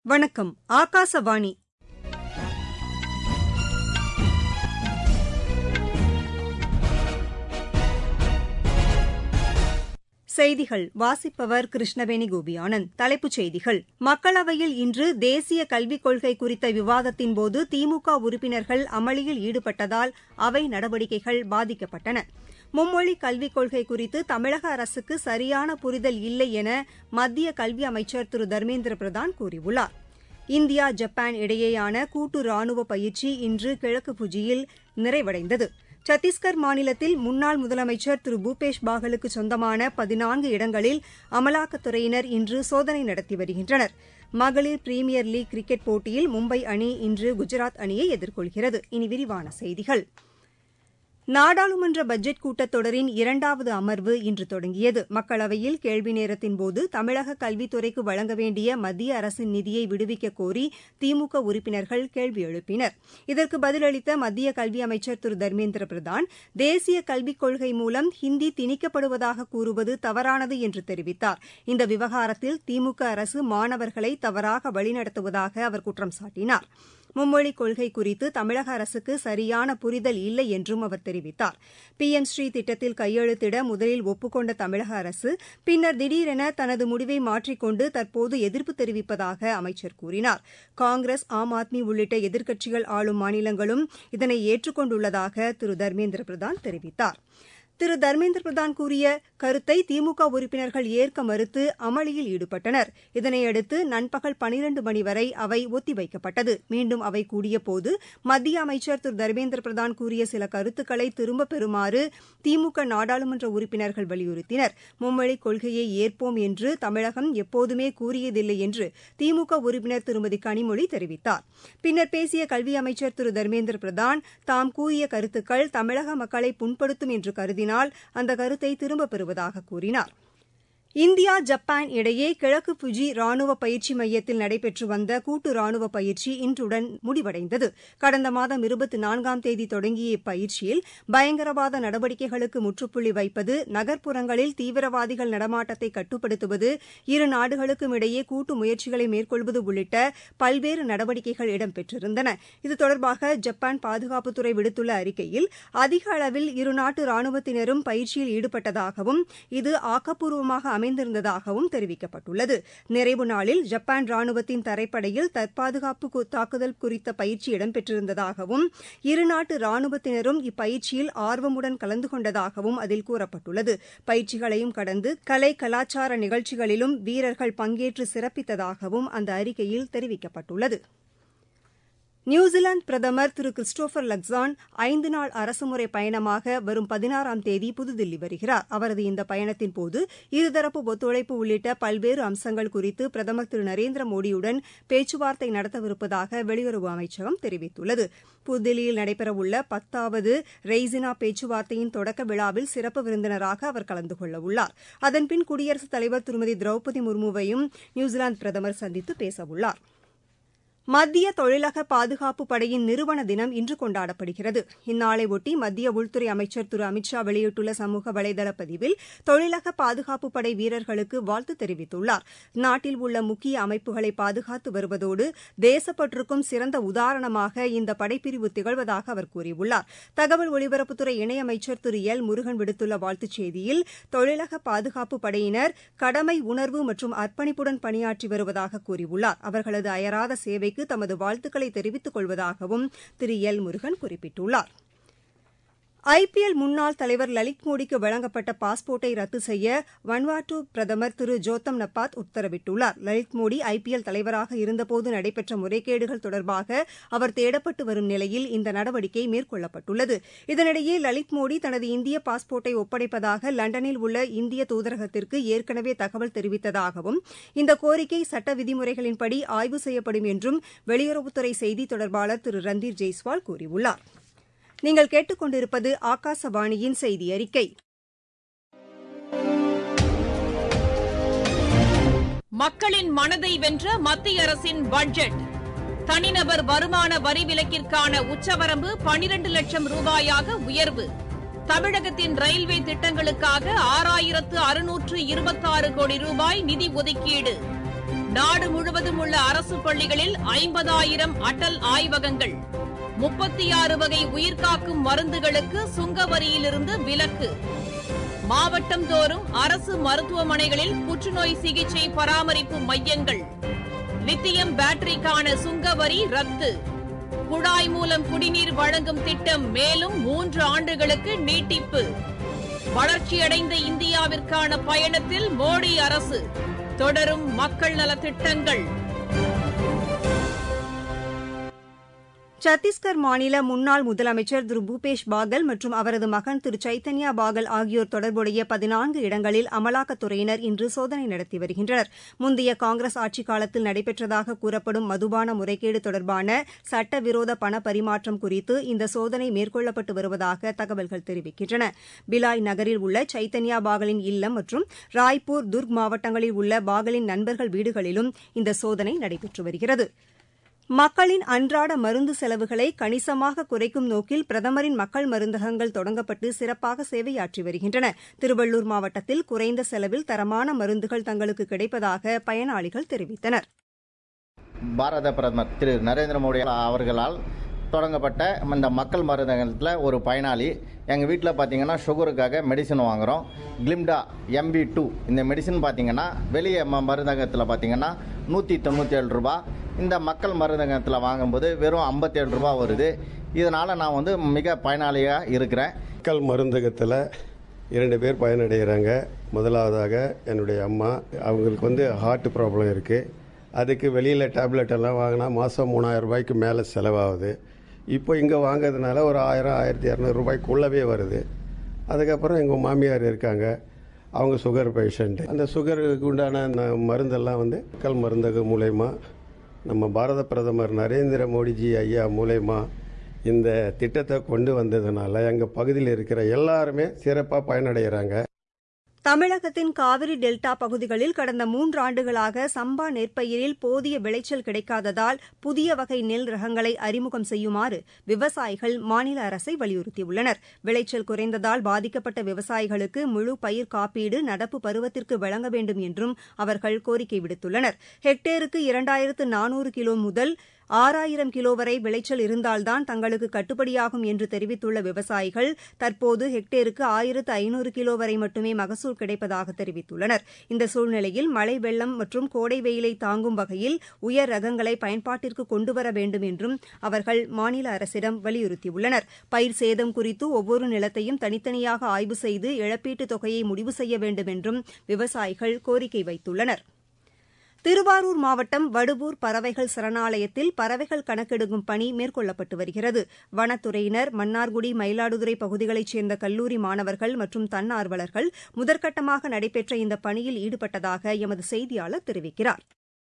வணக்கம் ஆகாசவாணி செய்திகள் வாசிப்பவர் கிருஷ்ணவேணி கோபியானந்த் தலைப்புச் செய்திகள் மக்களவையில் இன்று தேசிய கல்விக் கொள்கை குறித்த விவாதத்தின்போது திமுக உறுப்பினர்கள் அமளியில் ஈடுபட்டதால் அவை நடவடிக்கைகள் பாதிக்கப்பட்டன மும்மொழி கல்விக் கொள்கை குறித்து தமிழக அரசுக்கு சரியான புரிதல் இல்லை என மத்திய கல்வி அமைச்சர் திரு தர்மேந்திர பிரதான் கூறியுள்ளார் இந்தியா ஜப்பான் இடையேயான கூட்டு ராணுவ பயிற்சி இன்று கிழக்கு புஜியில் நிறைவடைந்தது சத்தீஸ்கர் மாநிலத்தில் முன்னாள் முதலமைச்சர் திரு பூபேஷ் பாகலுக்கு சொந்தமான பதினான்கு இடங்களில் அமலாக்கத்துறையினர் இன்று சோதனை நடத்தி வருகின்றனர் மகளிர் பிரீமியர் லீக் கிரிக்கெட் போட்டியில் மும்பை அணி இன்று குஜராத் அணியை எதிர்கொள்கிறது இனி விரிவான செய்திகள் நாடாளுமன்ற பட்ஜெட் கூட்டத்தொடரின் இரண்டாவது அமர்வு இன்று தொடங்கியது மக்களவையில் கேள்வி நேரத்தின்போது தமிழக கல்வித்துறைக்கு வழங்க வேண்டிய மத்திய அரசின் நிதியை விடுவிக்க கோரி திமுக உறுப்பினர்கள் கேள்வி எழுப்பினர் இதற்கு பதிலளித்த மத்திய கல்வி அமைச்சர் திரு தர்மேந்திர பிரதான் தேசிய கல்விக் கொள்கை மூலம் ஹிந்தி திணிக்கப்படுவதாக கூறுவது தவறானது என்று தெரிவித்தார் இந்த விவகாரத்தில் திமுக அரசு மாணவர்களை தவறாக வழிநடத்துவதாக அவர் குற்றம் சாட்டினார் மும்மொழிக் கொள்கை குறித்து தமிழக அரசுக்கு சரியான புரிதல் இல்லை என்றும் அவர் தெரிவித்தார் பி எம் ஸ்ரீ திட்டத்தில் கையெழுத்திட முதலில் ஒப்புக்கொண்ட தமிழக அரசு பின்னர் திடீரென தனது முடிவை மாற்றிக்கொண்டு தற்போது எதிர்ப்பு தெரிவிப்பதாக அமைச்சர் கூறினார் காங்கிரஸ் ஆம் ஆத்மி உள்ளிட்ட எதிர்க்கட்சிகள் ஆளும் மாநிலங்களும் இதனை ஏற்றுக்கொண்டுள்ளதாக திரு தர்மேந்திர பிரதான் தெரிவித்தார் திரு தர்மேந்திர பிரதான் கூறிய கருத்தை திமுக உறுப்பினர்கள் ஏற்க மறுத்து அமளியில் ஈடுபட்டனர் இதனையடுத்து நண்பகல் பனிரண்டு மணி வரை அவை ஒத்திவைக்கப்பட்டது மீண்டும் அவை கூடியபோது மத்திய அமைச்சர் திரு தர்மேந்திர பிரதான் கூறிய சில கருத்துக்களை திரும்பப் பெறுமாறு திமுக நாடாளுமன்ற உறுப்பினர்கள் வலியுறுத்தினர் மும்மொழிக் கொள்கையை ஏற்போம் என்று தமிழகம் எப்போதுமே கூறியதில்லை என்று திமுக உறுப்பினர் திருமதி கனிமொழி தெரிவித்தார் பின்னர் பேசிய கல்வி அமைச்சர் திரு தர்மேந்திர பிரதான் தாம் கூறிய கருத்துக்கள் தமிழக மக்களை புண்படுத்தும் என்று கருதினார் அந்த கருத்தை திரும்பப் பெறுவதாக கூறினார் இந்தியா ஜப்பான் இடையே கிழக்கு புஜி ராணுவ பயிற்சி மையத்தில் நடைபெற்று வந்த கூட்டு ராணுவ பயிற்சி இன்றுடன் முடிவடைந்தது கடந்த மாதம் இருபத்தி நான்காம் தேதி தொடங்கிய இப்பயிற்சியில் பயங்கரவாத நடவடிக்கைகளுக்கு முற்றுப்புள்ளி வைப்பது நகர்ப்புறங்களில் தீவிரவாதிகள் நடமாட்டத்தை கட்டுப்படுத்துவது இரு நாடுகளுக்கும் இடையே கூட்டு முயற்சிகளை மேற்கொள்வது உள்ளிட்ட பல்வேறு நடவடிக்கைகள் இடம்பெற்றிருந்தன இது தொடர்பாக ஜப்பான் பாதுகாப்புத்துறை விடுத்துள்ள அறிக்கையில் அதிக அளவில் இருநாட்டு ராணுவத்தினரும் பயிற்சியில் ஈடுபட்டதாகவும் இது ஆக்கப்பூர்வமாக அமைந்திருந்ததாகவும் தெரிவிக்கப்பட்டுள்ளது நிறைவு நாளில் ஜப்பான் ராணுவத்தின் தரைப்படையில் தற்பாதுகாப்பு தாக்குதல் குறித்த பயிற்சி இடம்பெற்றிருந்ததாகவும் இருநாட்டு ராணுவத்தினரும் இப்பயிற்சியில் ஆர்வமுடன் கலந்து கொண்டதாகவும் அதில் கூறப்பட்டுள்ளது பயிற்சிகளையும் கடந்து கலை கலாச்சார நிகழ்ச்சிகளிலும் வீரர்கள் பங்கேற்று சிறப்பித்ததாகவும் அந்த அறிக்கையில் தெரிவிக்கப்பட்டுள்ளது நியூசிலாந்து பிரதமர் திரு கிறிஸ்டோபர் லக்ஸான் ஐந்து நாள் அரசுமுறை பயணமாக வரும் பதினாறாம் தேதி புதுதில்லி வருகிறார் அவரது இந்த பயணத்தின்போது இருதரப்பு ஒத்துழைப்பு உள்ளிட்ட பல்வேறு அம்சங்கள் குறித்து பிரதமர் திரு நரேந்திர மோடியுடன் பேச்சுவார்த்தை நடத்தவிருப்பதாக வெளியுறவு அமைச்சகம் தெரிவித்துள்ளது புதுதில்லியில் நடைபெறவுள்ள பத்தாவது ரெய்சினா பேச்சுவார்த்தையின் தொடக்க விழாவில் சிறப்பு விருந்தினராக அவர் கலந்து கொள்ளவுள்ளார் அதன்பின் குடியரசுத் தலைவர் திருமதி திரௌபதி முர்முவையும் நியூசிலாந்து பிரதமர் சந்தித்து பேசவுள்ளார் மத்திய தொழிலக பாதுகாப்பு படையின் நிறுவன தினம் இன்று கொண்டாடப்படுகிறது இந்நாளையொட்டி மத்திய உள்துறை அமைச்சர் திரு அமித்ஷா வெளியிட்டுள்ள சமூக வலைதள பதிவில் தொழிலக பாதுகாப்பு படை வீரர்களுக்கு வாழ்த்து தெரிவித்துள்ளார் நாட்டில் உள்ள முக்கிய அமைப்புகளை பாதுகாத்து வருவதோடு தேசப்பற்றுக்கும் சிறந்த உதாரணமாக இந்த படைப்பிரிவு திகழ்வதாக அவர் கூறியுள்ளார் தகவல் ஒலிபரப்புத்துறை இணையமைச்சர் திரு எல் முருகன் விடுத்துள்ள வாழ்த்துச் செய்தியில் தொழிலக பாதுகாப்பு படையினர் கடமை உணர்வு மற்றும் அர்ப்பணிப்புடன் பணியாற்றி வருவதாக கூறியுள்ளார் அவர்களது அயராத சேவை சேவைக்கு தமது வாழ்த்துக்களை தெரிவித்துக் கொள்வதாகவும் திரு எல் முருகன் குறிப்பிட்டுள்ளார் ஐபிஎல் முன்னாள் தலைவர் லலித் மோடிக்கு வழங்கப்பட்ட பாஸ்போர்ட்டை ரத்து செய்ய வன்வாட்டு பிரதமர் திரு ஜோத்தம் நப்பாத் உத்தரவிட்டுள்ளார் லலித் மோடி ஐபிஎல் தலைவராக இருந்தபோது நடைபெற்ற முறைகேடுகள் தொடர்பாக அவர் தேடப்பட்டு வரும் நிலையில் இந்த நடவடிக்கை மேற்கொள்ளப்பட்டுள்ளது இதனிடையே லலித் மோடி தனது இந்திய பாஸ்போர்ட்டை ஒப்படைப்பதாக லண்டனில் உள்ள இந்திய தூதரகத்திற்கு ஏற்கனவே தகவல் தெரிவித்ததாகவும் இந்த கோரிக்கை சட்ட விதிமுறைகளின்படி ஆய்வு செய்யப்படும் என்றும் வெளியுறவுத்துறை செய்தி தொடர்பாளர் திரு ரந்தீர் ஜெய்ஸ்வால் கூறியுள்ளார் நீங்கள் கேட்டுக்கொண்டிருப்பது ஆகாசவாணியின் செய்தி அறிக்கை மக்களின் மனதை வென்ற மத்திய அரசின் பட்ஜெட் தனிநபர் வருமான வரி விலக்கிற்கான உச்சவரம்பு பனிரண்டு லட்சம் ரூபாயாக உயர்வு தமிழகத்தின் ரயில்வே திட்டங்களுக்காக ஆறாயிரத்து அறுநூற்று இருபத்தாறு கோடி ரூபாய் நிதி ஒதுக்கீடு நாடு முழுவதும் உள்ள அரசு பள்ளிகளில் ஐம்பதாயிரம் அடல் ஆய்வகங்கள் முப்பத்தி ஆறு வகை உயிர்காக்கும் மருந்துகளுக்கு சுங்க வரியிலிருந்து விலக்கு மாவட்டம் தோறும் அரசு மருத்துவமனைகளில் புற்றுநோய் சிகிச்சை பராமரிப்பு மையங்கள் லித்தியம் பேட்டரிக்கான சுங்க வரி ரத்து குழாய் மூலம் குடிநீர் வழங்கும் திட்டம் மேலும் மூன்று ஆண்டுகளுக்கு நீட்டிப்பு வளர்ச்சியடைந்த இந்தியாவிற்கான பயணத்தில் மோடி அரசு தொடரும் மக்கள் நலத்திட்டங்கள் சத்தீஸ்கர் மாநில முன்னாள் முதலமைச்சர் திரு பூபேஷ் பாகல் மற்றும் அவரது மகன் திரு சைத்தன்யா பாகல் ஆகியோர் தொடர்புடைய பதினான்கு இடங்களில் அமலாக்கத்துறையினர் இன்று சோதனை நடத்தி வருகின்றனர் முந்தைய காங்கிரஸ் ஆட்சிக் காலத்தில் நடைபெற்றதாக கூறப்படும் மதுபான முறைகேடு தொடர்பான சட்டவிரோத பண பரிமாற்றம் குறித்து இந்த சோதனை மேற்கொள்ளப்பட்டு வருவதாக தகவல்கள் தெரிவிக்கின்றன பிலாய் நகரில் உள்ள சைத்தன்யா பாகலின் இல்லம் மற்றும் ராய்ப்பூர் துர்க் மாவட்டங்களில் உள்ள பாகலின் நண்பர்கள் வீடுகளிலும் இந்த சோதனை நடைபெற்று வருகிறது மக்களின் அன்றாட மருந்து செலவுகளை கணிசமாக குறைக்கும் நோக்கில் பிரதமரின் மக்கள் மருந்தகங்கள் தொடங்கப்பட்டு சிறப்பாக சேவையாற்றி வருகின்றன திருவள்ளூர் மாவட்டத்தில் குறைந்த செலவில் தரமான மருந்துகள் தங்களுக்கு கிடைப்பதாக பயனாளிகள் தெரிவித்தனர் பாரத பிரதமர் திரு நரேந்திர மோடி அவர்களால் தொடங்கப்பட்ட இந்த மக்கள் மருந்தகத்தில் ஒரு பயனாளி எங்கள் வீட்டில் பார்த்தீங்கன்னா சுகருக்காக மெடிசன் வாங்குகிறோம் கிளிம்டா எம்பி டூ இந்த மெடிசன் பார்த்தீங்கன்னா வெளியே ம மருந்தகத்தில் பார்த்தீங்கன்னா நூற்றி தொண்ணூற்றி ஏழு ரூபா இந்த மக்கள் மருந்தகத்தில் வாங்கும்போது வெறும் ஐம்பத்தேழு ரூபா வருது இதனால் நான் வந்து மிக பயனாளியாக இருக்கிறேன் மக்கள் மருந்தகத்தில் இரண்டு பேர் பயனடைகிறாங்க முதலாவதாக என்னுடைய அம்மா அவங்களுக்கு வந்து ஹார்ட் ப்ராப்ளம் இருக்குது அதுக்கு வெளியில் டேப்லெட் எல்லாம் வாங்கினா மாதம் மூணாயிரம் ரூபாய்க்கு மேலே செலவாகுது இப்போ இங்கே வாங்குறதுனால ஒரு ஆயிரம் ஆயிரத்தி இரநூறுபாய்க்குள்ளவே வருது அதுக்கப்புறம் எங்கள் மாமியார் இருக்காங்க அவங்க சுகர் பேஷண்ட்டு அந்த சுகருக்கு உண்டான ந- மருந்தெல்லாம் வந்து மக்கள் மருந்தகம் மூலயமா நம்ம பாரத பிரதமர் நரேந்திர மோடிஜி ஐயா மூலயமா இந்த திட்டத்தை கொண்டு வந்ததுனால எங்கள் பகுதியில் இருக்கிற எல்லாருமே சிறப்பாக பயனடைகிறாங்க தமிழகத்தின் காவிரி டெல்டா பகுதிகளில் கடந்த மூன்றாண்டுகளாக சம்பா நெற்பயிரில் போதிய விளைச்சல் கிடைக்காததால் புதிய வகை நெல் ரகங்களை அறிமுகம் செய்யுமாறு விவசாயிகள் மாநில அரசை வலியுறுத்தியுள்ளனர் விளைச்சல் குறைந்ததால் பாதிக்கப்பட்ட விவசாயிகளுக்கு முழு பயிர் காப்பீடு நடப்பு பருவத்திற்கு வழங்க வேண்டும் என்றும் அவர்கள் கோரிக்கை விடுத்துள்ளனர் ஹெக்டேருக்கு இரண்டாயிரத்து நானூறு கிலோ முதல் ஆறாயிரம் கிலோ வரை விளைச்சல் இருந்தால்தான் தங்களுக்கு கட்டுப்படியாகும் என்று தெரிவித்துள்ள விவசாயிகள் தற்போது ஹெக்டேருக்கு ஆயிரத்து ஐநூறு கிலோ வரை மட்டுமே மகசூல் கிடைப்பதாக தெரிவித்துள்ளனர் இந்த சூழ்நிலையில் மழை வெள்ளம் மற்றும் கோடை வெயிலை தாங்கும் வகையில் உயர் ரகங்களை பயன்பாட்டிற்கு கொண்டுவர வேண்டும் என்றும் அவர்கள் மாநில அரசிடம் வலியுறுத்தியுள்ளனர் பயிர் சேதம் குறித்து ஒவ்வொரு நிலத்தையும் தனித்தனியாக ஆய்வு செய்து இழப்பீட்டுத் தொகையை முடிவு செய்ய வேண்டும் என்றும் விவசாயிகள் கோரிக்கை வைத்துள்ளனர் திருவாரூர் மாவட்டம் வடுவூர் பறவைகள் சரணாலயத்தில் பறவைகள் கணக்கெடுக்கும் பணி மேற்கொள்ளப்பட்டு வருகிறது வனத்துறையினர் மன்னார்குடி மயிலாடுதுறை பகுதிகளைச் சேர்ந்த கல்லூரி மாணவர்கள் மற்றும் தன்னார்வலர்கள் முதற்கட்டமாக நடைபெற்ற இந்த பணியில் ஈடுபட்டதாக எமது செய்தியாளர் தெரிவிக்கிறார்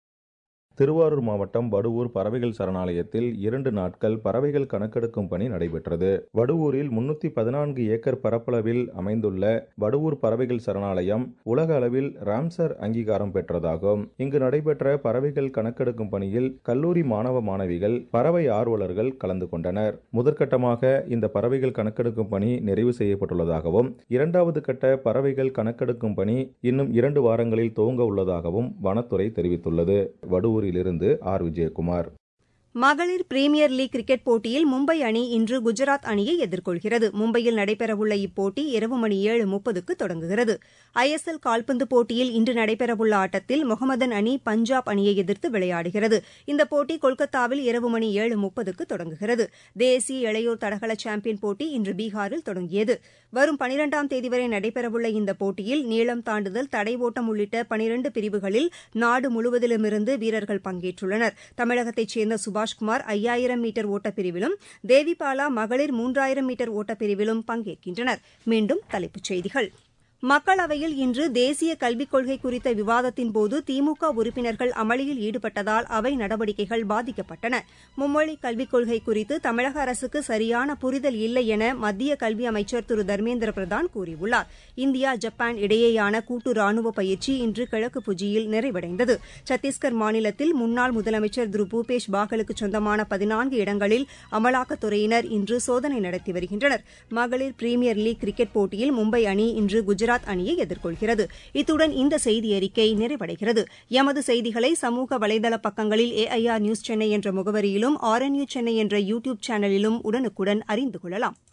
திருவாரூர் மாவட்டம் வடுவூர் பறவைகள் சரணாலயத்தில் இரண்டு நாட்கள் பறவைகள் கணக்கெடுக்கும் பணி நடைபெற்றது வடுவூரில் முன்னூத்தி பதினான்கு ஏக்கர் பரப்பளவில் அமைந்துள்ள வடுவூர் பறவைகள் சரணாலயம் உலக அளவில் ராம்சர் அங்கீகாரம் பெற்றதாகும் இங்கு நடைபெற்ற பறவைகள் கணக்கெடுக்கும் பணியில் கல்லூரி மாணவ மாணவிகள் பறவை ஆர்வலர்கள் கலந்து கொண்டனர் முதற்கட்டமாக இந்த பறவைகள் கணக்கெடுக்கும் பணி நிறைவு செய்யப்பட்டுள்ளதாகவும் இரண்டாவது கட்ட பறவைகள் கணக்கெடுக்கும் பணி இன்னும் இரண்டு வாரங்களில் துவங்க உள்ளதாகவும் வனத்துறை தெரிவித்துள்ளது வடுவூரிலிருந்து ஆர் விஜயகுமார் மகளிர் பிரீமியர் லீக் கிரிக்கெட் போட்டியில் மும்பை அணி இன்று குஜராத் அணியை எதிர்கொள்கிறது மும்பையில் நடைபெறவுள்ள இப்போட்டி இரவு மணி ஏழு முப்பதுக்கு தொடங்குகிறது ஐஎஸ்எல் கால்பந்து போட்டியில் இன்று நடைபெறவுள்ள ஆட்டத்தில் முகமதன் அணி பஞ்சாப் அணியை எதிர்த்து விளையாடுகிறது இந்த போட்டி கொல்கத்தாவில் இரவு மணி ஏழு முப்பதுக்கு தொடங்குகிறது தேசிய இளையோர் தடகள சாம்பியன் போட்டி இன்று பீகாரில் தொடங்கியது வரும் பனிரெண்டாம் தேதி வரை நடைபெறவுள்ள இந்த போட்டியில் நீளம் தாண்டுதல் தடை ஓட்டம் உள்ளிட்ட பனிரண்டு பிரிவுகளில் நாடு முழுவதிலுமிருந்து வீரர்கள் பங்கேற்றுள்ளனர் தமிழகத்தைச் சேர்ந்த சுபாஷ்குமார் ஐயாயிரம் மீட்டர் ஓட்டப்பிரிவிலும் தேவிபாலா மகளிர் மூன்றாயிரம் மீட்டர் ஓட்டப்பிரிவிலும் பங்கேற்கின்றனர் மீண்டும் தலைப்புச் செய்திகள் மக்களவையில் இன்று தேசிய கல்விக் கொள்கை குறித்த விவாதத்தின்போது திமுக உறுப்பினர்கள் அமளியில் ஈடுபட்டதால் அவை நடவடிக்கைகள் பாதிக்கப்பட்டன மும்மொழி கல்விக் கொள்கை குறித்து தமிழக அரசுக்கு சரியான புரிதல் இல்லை என மத்திய கல்வி அமைச்சர் திரு தர்மேந்திர பிரதான் கூறியுள்ளார் இந்தியா ஜப்பான் இடையேயான கூட்டு ராணுவ பயிற்சி இன்று கிழக்கு புஜியில் நிறைவடைந்தது சத்தீஸ்கர் மாநிலத்தில் முன்னாள் முதலமைச்சர் திரு பூபேஷ் பாகலுக்கு சொந்தமான பதினான்கு இடங்களில் அமலாக்கத்துறையினர் இன்று சோதனை நடத்தி வருகின்றனர் மகளிர் பிரீமியர் லீக் கிரிக்கெட் போட்டியில் மும்பை அணி இன்று குஜராத் குஜராத் அணியை எதிர்கொள்கிறது இத்துடன் இந்த செய்தி அறிக்கை நிறைவடைகிறது எமது செய்திகளை சமூக வலைதள பக்கங்களில் ஏஐஆர் நியூஸ் சென்னை என்ற முகவரியிலும் ஆர்என்யூ சென்னை என்ற யூ டியூப் சேனலிலும் உடனுக்குடன் அறிந்து கொள்ளலாம்